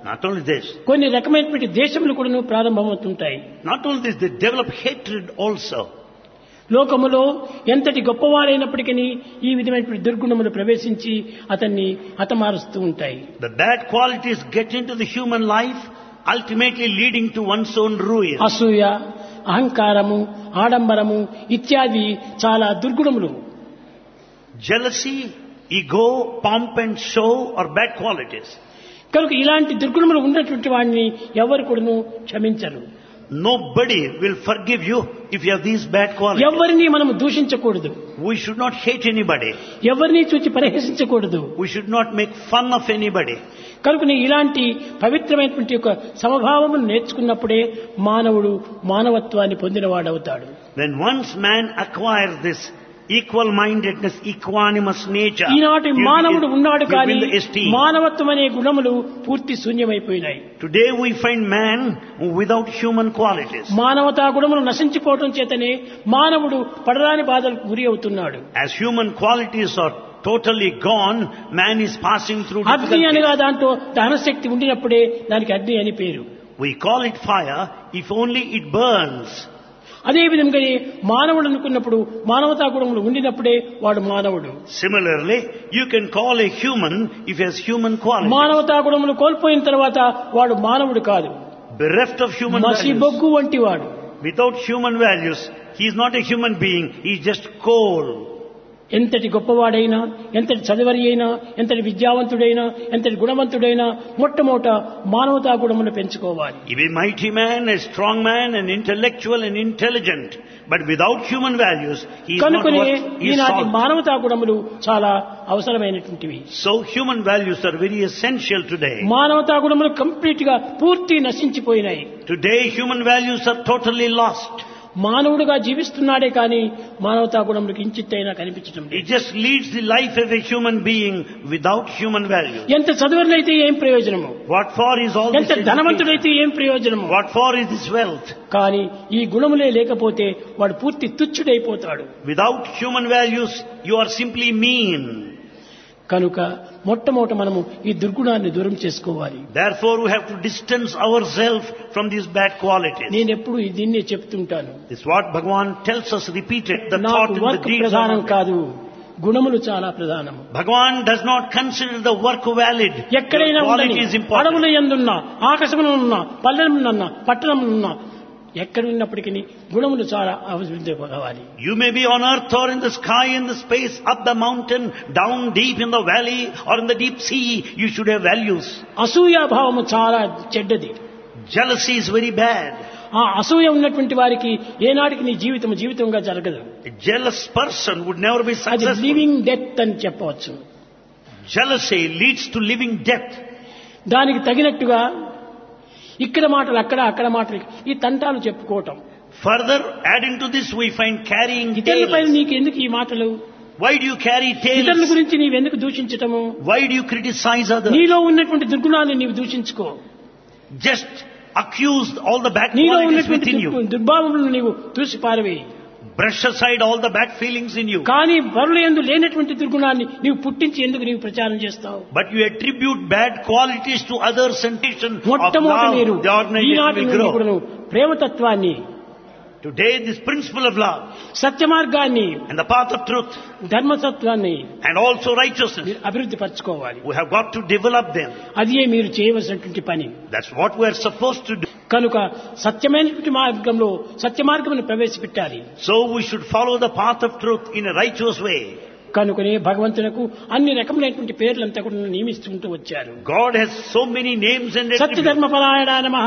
Not only this, కొన్ని రకమైనటువంటి దేశములు కూడా ప్రారంభమవుతుంటాయి not only this, they develop hatred also. లోకములో ఎంతటి గొప్పవారైనప్పటికీ ఈ విధమైనటువంటి దుర్గుణములు ప్రవేశించి అతన్ని హతమారుస్తూ ఉంటాయి The bad qualities get into the human life, ultimately leading to one's own ruin. అసూయ అహంకారము ఆడంబరము ఇత్యాది చాలా దుర్గుణములు Jealousy, ego, pomp and show are bad qualities. కనుక ఇలాంటి దుర్గుణములు ఉన్నటువంటి వాడిని ఎవరు కూడాను క్షమించరు Nobody will forgive you if you have these bad qualities. ఎవరిని మనం దూషించకూడదు We should not hate anybody. ఎవరిని చూచి పరిహసించకూడదు We should not make fun of anybody. కనుకనే ఇలాంటి పవిత్రమైనటువంటి ఒక సమభావమును నేర్చుకున్నప్పుడే మానవుడు మానవత్వాన్ని పొందినవాడవుతాడు When once man acquires this equal mindedness, equanimous nature, ఈనాటి he'll మానవుడు be- ఉన్నాడు he'll కానీ win the esteem. మానవత్వం అనే గుణములు పూర్తి శూన్యమైపోయినాయి Today we find man without human qualities. మానవతా గుణములు నశించిపోవటం చేతనే మానవుడు పడరాని బాధలకు గురి అవుతున్నాడు As human qualities are totally gone, man is passing through అగ్ని difficulties. అనగా దాంట్లో దహనశక్తి ఉండినప్పుడే దానికి అగ్ని అని పేరు We call it fire if only it burns. అదే విధంగానే మానవుడు అనుకున్నప్పుడు మానవతా గుణములు ఉండినప్పుడే వాడు మానవుడు Similarly, you can call a human if he has human qualities. మానవతా గుణములు కోల్పోయిన తర్వాత వాడు మానవుడు కాదు Bereft of human మసి values. బొగ్గు వంటి వాడు Without human values, he is not a human being, he is just coal. ఎంతటి గొప్పవాడైనా ఎంతటి చదివరి అయినా ఎంతటి విద్యావంతుడైనా ఎంతటి గుణవంతుడైనా మొట్టమొదట మానవతా గుణమును పెంచుకోవాలి He be mighty man, a strong man, an intellectual and intelligent. But without human values, he is not కనుకనే worth his ఈనాటి salt. మానవతా గుణములు చాలా అవసరమైనటువంటివి So human values are very essential today. మానవతా గుణములు కంప్లీట్ గా పూర్తి నశించిపోయినాయి Today human values are totally lost. మానవుడుగా జీవిస్తున్నాడే కానీ మానవతా గుణములకు ఇంచిత్తైనా కనిపించడం He లేదు just leads the life of a human being without human values. ఎంత చదువులైతే ఏం ప్రయోజనము What for is all this ఎంత education? ధనవంతుడైతే ఏం ప్రయోజనము What for is this wealth? కానీ ఈ గుణములే లేకపోతే వాడు పూర్తి తుచ్చుడైపోతాడు Without human values, you are simply mean. కనుక మొట్టమొదట మనము ఈ దుర్గుణాన్ని దూరం చేసుకోవాలి Therefore, we have to distance ourselves from these bad qualities. నేను ఎప్పుడు దీన్నే చెప్తుంటాను This is what Bhagavan tells us repeated. The thought నాకు and the వర్క్ deeds ప్రధానం are కాదు గుణములు చాలా ప్రధానము Bhagavan does not consider the work valid. ఎక్కడైనా The quality ఉండని is important. అడవుల ఎందున్నా ఆకాశమున ఉన్నా పల్లెమున్నా పట్టణమున్నా ఎక్కడ ఉన్నప్పటికీ గుణములు చాలా అభివృద్ధి కావాలి You may be on earth or in the sky, in the space, up the mountain, down deep in the valley or in the deep sea. You should have values. అసూయాభావము చాలా చెడ్డది Jealousy is very bad. ఆ అసూయ ఉన్నటువంటి వారికి ఏనాటికి నీ జీవితం జీవితంగా జరగదు A jealous person would never be అది successful. లివింగ్ డెత్ అని చెప్పవచ్చు Jealousy leads to living death. దానికి తగినట్టుగా ఇక్కడ మాటలు అక్కడ అక్కడ మాటలు ఈ తంటాలు చెప్పుకోవటం Further, adding to this, we find carrying ఇతరులపై tales. నీకు ఎందుకు ఈ మాటలు Why do you carry ఇతరుల tales? గురించి నీవెందుకు దూషించటము Why do you criticize others? నీలో ఉన్నటువంటి దుర్గుణాన్ని నీవు దూషించుకో Just accuse all the bad నీలో qualities ఉన్నటువంటి within you. దుర్గు- దుర్భావములను నీవు దూసి పారవేయి Brush aside all the bad feelings in you. కానీ పరుల ఎందు లేనటువంటి దుర్గుణాన్ని నీవు పుట్టించి ఎందుకు నీవు ప్రచారం చేస్తావు But you attribute bad qualities to others and nation of మొట్టమొదటి love, మీరు the organization ఈనాటి will నుండి grow. కూడాను ప్రేమతత్వాన్ని Today, this principle of love సత్య మార్గాన్ని and the path of truth ధర్మతత్వాన్ని and also righteousness, మీరు అభివృద్ధి పరచుకోవాలి we have got to develop them. అదే మీరు చేయవలసినటువంటి పని That's what we are supposed to do. కనుక సత్యమైనటువంటి మార్గంలో సత్య మార్గమును ప్రవేశపెట్టాలి So we should follow the path of truth in a righteous way. కనుకనే భగవంతునకు అన్ని రకములైనటువంటి పేర్లంతా కూడా నియమిస్తుంటూ వచ్చారు God has so many names and attributes, సత్యధర్మపరాయణ నమ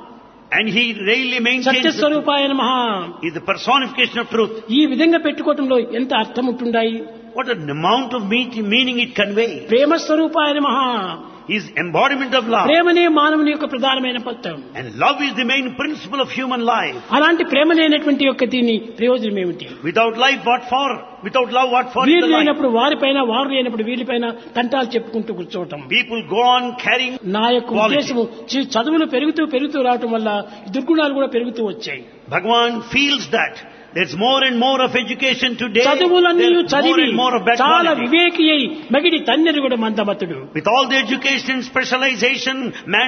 and He really maintains the, సత్యస్వరూపాయ నమ is the personification of truth. ఈ విధంగా పెట్టుకోవటంలో ఎంత అర్థం ఉంటుండాయి What an amount of meat- meaning it conveys. ప్రేమస్వరూపాయ నమ Is embodiment of love. ప్రేమనే మానవుని యొక్క ప్రధానమైన పత్రం And love is the main principle of human life. అలాంటి ప్రేమ లేనటువంటి యొక్క దీని ప్రయోజనం ఏమిటి Without life, what for? Without love, what for is వీరు the life? లేనప్పుడు వారిపైన వారు లేనప్పుడు వీరిపైన తంటాలు చెప్పుకుంటూ కూర్చోవటం People go on carrying. నా యొక్క Quality. ఉద్దేశము చి- చదువులు పెరుగుతూ పెరుగుతూ రావటం వల్ల ఈ దుర్గుణాలు కూడా పెరుగుతూ వచ్చాయి Bhagavan feels that there's more and more of education today. చదువులన్నీ There's more చదివి and more of bad చాలా quality. వివేకి అయి మగిడి తన్నెరు కూడా మందమతుడు With all the education and specialization, man